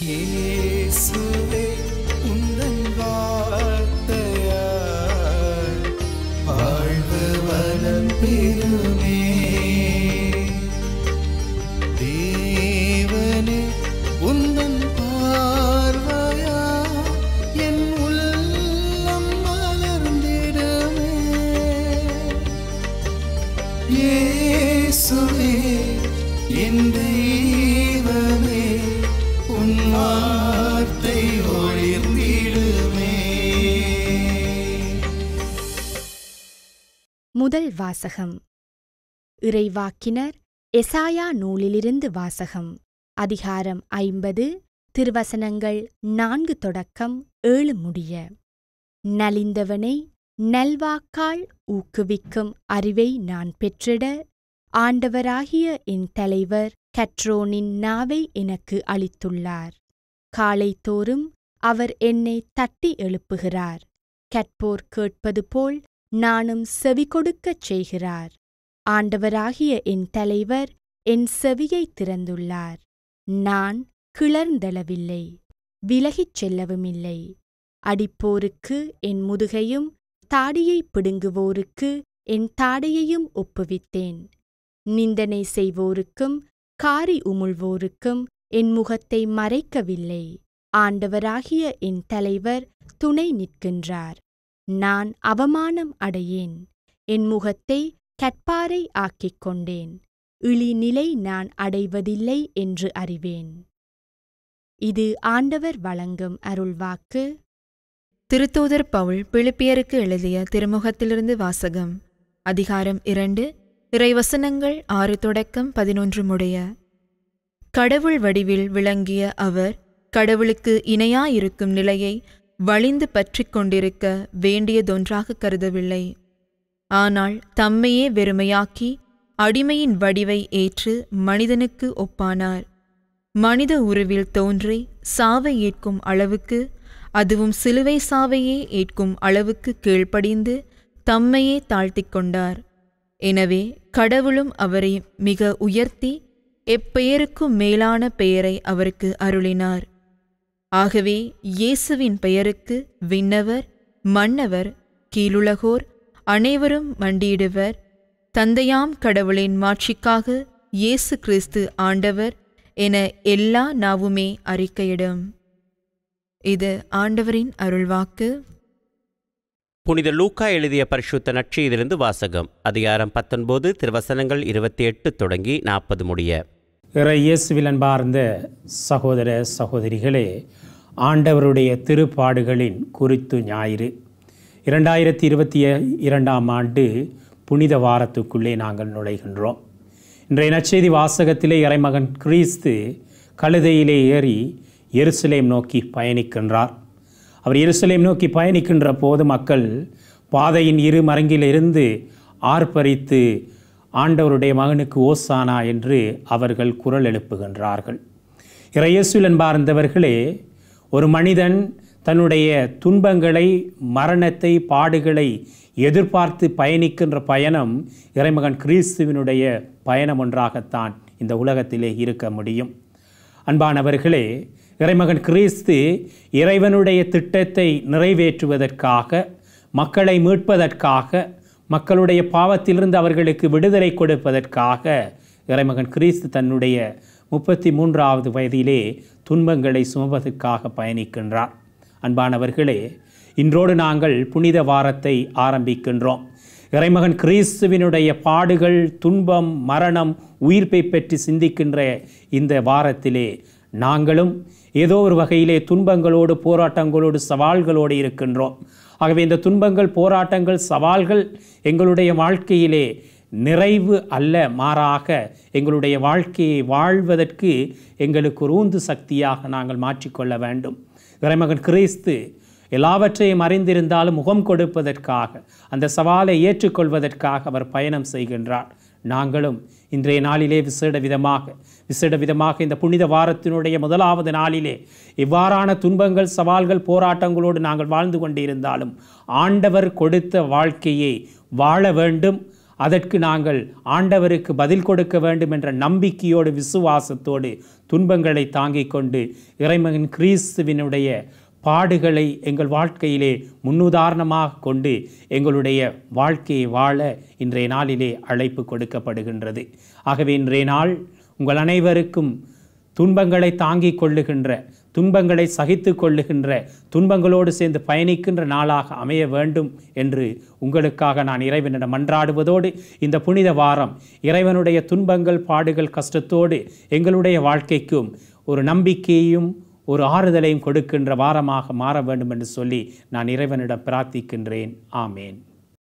இயேசுவே உந்தன் வார்த்தையால் வாழ்வு வளம் பெறுமே தேவனே உந்தன் பார்வையா என் உள்ளம் மலர்ந்திடுமே இயேசுவே என் தெய்வமே உன் வார்த்தை ஒளிர்ந்திடுமே முதல் வாசகம் இறைவாக்கினர் எசாயா நூலிலிருந்து வாசகம் அதிகாரம் ஐம்பது திருவசனங்கள் நான்கு தொடக்கம் ஏழு முடிய நலிந்தவனை நல்வாக்கால் ஊக்குவிக்கும் அறிவை நான் பெற்றிட ஆண்டவராகிய என் தலைவர் கட்ரோனின் நாவை எனக்கு அளித்துள்ளார் காலைதோறும் அவர் என்னை தட்டி எழுப்புகிறார் கற்போர் கேட்பது போல் நானும் செவி கொடுக்கச் செய்கிறார் ஆண்டவராகிய என் தலைவர் என் செவியை திறந்துள்ளார் நான் கிளர்ந்தளவில்லை விலகிச் செல்லவுமில்லை அடிப்போருக்கு என் முதுகையும் தாடியை பிடுங்குவோருக்கு என் தாடையையும் ஒப்புவித்தேன் நிந்தனை செய்வோருக்கும் காரி உமிழ்வோருக்கும் என் முகத்தை மறைக்கவில்லை ஆண்டவராகிய என் தலைவர் துணை நிற்கின்றார் நான் அவமானம் அடையேன் என் முகத்தை கற்பாரை ஆக்கிக் கொண்டேன் இழிநிலை நான் அடைவதில்லை என்று அறிவேன் இது ஆண்டவர் வழங்கும் அருள்வாக்கு திருத்தூதர் பவுல் பிலிப்பியருக்கு எழுதிய திருமுகத்திலிருந்து வாசகம் அதிகாரம் இரண்டு இறைவசனங்கள் ஆறு தொடக்கம் பதினொன்று முடிய கடவுள் வடிவில் விளங்கிய அவர் கடவுளுக்கு இணையாயிருக்கும் நிலையை வலிந்து பற்றிக் கொண்டிருக்க வேண்டியதொன்றாக கருதவில்லை ஆனால் தம்மையே வெறுமையாக்கி அடிமையின் வடிவை ஏற்று மனிதனுக்கு ஒப்பானார் மனித உருவில் தோன்றி சாவை ஏற்கும் அளவுக்கு அதுவும் சிலுவை சாவையே ஏற்கும் அளவுக்கு கீழ்ப்படிந்து தம்மையே தாழ்த்திக் கொண்டார் எனவே கடவுளும் அவரை மிக உயர்த்தி எப்பெயருக்கும் மேலான பெயரை அவருக்கு அருளினார் ஆகவே இயேசுவின் பெயருக்கு விண்ணவர் மன்னவர் கீழுலகோர் அனைவரும் மண்டியிடுவர் தந்தையாம் கடவுளின் மாட்சிக்காக இயேசு கிறிஸ்து ஆண்டவர் என எல்லா நாவுமே அறிக்கையிடும் இது ஆண்டவரின் அருள்வாக்கு புனித லூக்கா எழுதிய பரிசுத்த நற்செய்தியிலிருந்து வாசகம் அதிகாரம் பத்தொன்பது திருவசனங்கள் இருபத்தி எட்டு தொடங்கி நாற்பது முடிய இறை இயேசுவில் அன்பார்ந்த சகோதர சகோதரிகளே ஆண்டவருடைய திருப்பாடுகளின் குறித்து ஞாயிறு இரண்டாயிரத்தி இருபத்தி இரண்டாம் ஆண்டு புனித வாரத்துக்குள்ளே நாங்கள் நுழைகின்றோம் இன்றைய நற்செய்தி வாசகத்திலே இறைமகன் கிறிஸ்து கழுதையிலே ஏறி எருசலேம் நோக்கி பயணிக்கின்றார் அவர் எருசலேம் நோக்கி பயணிக்கின்ற போது மக்கள் பாதையின் இரு மரங்கிலிருந்து ஆர்ப்பரித்து ஆண்டவருடைய மகனுக்கு ஓசானா என்று அவர்கள் குரல் எழுப்புகின்றார்கள் இறையேசுவில் என்பார்ந்தவர்களே ஒரு மனிதன் தன்னுடைய துன்பங்களை மரணத்தை பாடுகளை எதிர்பார்த்து பயணிக்கின்ற பயணம் இறைமகன் கிறிஸ்துவினுடைய பயணம் ஒன்றாகத்தான் இந்த உலகத்திலே இருக்க முடியும் அன்பானவர்களே இறைமகன் கிறிஸ்து இறைவனுடைய திட்டத்தை நிறைவேற்றுவதற்காக மக்களை மீட்பதற்காக மக்களுடைய பாவத்திலிருந்து அவர்களுக்கு விடுதலை கொடுப்பதற்காக இறைமகன் கிறிஸ்து தன்னுடைய முப்பத்தி மூன்றாவது வயதிலே துன்பங்களை சுமப்பதற்காக பயணிக்கின்றார் அன்பானவர்களே இன்றோடு நாங்கள் புனித வாரத்தை ஆரம்பிக்கின்றோம் இறைமகன் கிறிஸ்துவினுடைய பாடுகள் துன்பம் மரணம் உயிர்ப்பை பற்றி சிந்திக்கின்ற இந்த வாரத்திலே நாங்களும் ஏதோ ஒரு வகையிலே துன்பங்களோடு போராட்டங்களோடு சவால்களோடு இருக்கின்றோம் ஆகவே இந்த துன்பங்கள் போராட்டங்கள் சவால்கள் எங்களுடைய வாழ்க்கையிலே நிறைவு அல்ல மாறாக எங்களுடைய வாழ்க்கையை வாழ்வதற்கு எங்களுக்கு ஒரு ஊந்து சக்தியாக நாங்கள் மாற்றிக்கொள்ள வேண்டும் இறைமகன் கிறிஸ்து எல்லாவற்றையும் அறிந்திருந்தாலும் முகம் கொடுப்பதற்காக அந்த சவாலை ஏற்றுக்கொள்வதற்காக அவர் பயணம் செய்கின்றார் நாங்களும் இன்றைய நாளிலே விசேட விதமாக விசேட விதமாக இந்த புனித வாரத்தினுடைய முதலாவது நாளிலே இவ்வாறான துன்பங்கள் சவால்கள் போராட்டங்களோடு நாங்கள் வாழ்ந்து கொண்டிருந்தாலும் ஆண்டவர் கொடுத்த வாழ்க்கையை வாழ வேண்டும் அதற்கு நாங்கள் ஆண்டவருக்கு பதில் கொடுக்க வேண்டும் என்ற நம்பிக்கையோடு விசுவாசத்தோடு துன்பங்களை தாங்கிக் கொண்டு இறைமகன் கிறிஸ்துவினுடைய பாடுகளை எங்கள் வாழ்க்கையிலே முன்னுதாரணமாக கொண்டு எங்களுடைய வாழ்க்கையை வாழ இன்றைய நாளிலே அழைப்பு கொடுக்கப்படுகின்றது ஆகவே இன்றைய நாள் உங்கள் அனைவருக்கும் துன்பங்களை தாங்கிக் கொள்ளுகின்ற துன்பங்களை சகித்து கொள்ளுகின்ற துன்பங்களோடு சேர்ந்து பயணிக்கின்ற நாளாக அமைய வேண்டும் என்று உங்களுக்காக நான் இறைவனிடம் மன்றாடுவதோடு இந்த புனித வாரம் இறைவனுடைய துன்பங்கள் பாடுகள் கஷ்டத்தோடு எங்களுடைய வாழ்க்கைக்கும் ஒரு நம்பிக்கையையும் ஒரு ஆறுதலையும் கொடுக்கின்ற வாரமாக மாற வேண்டும் என்று சொல்லி நான் இறைவனிடம் பிரார்த்திக்கின்றேன் ஆமேன்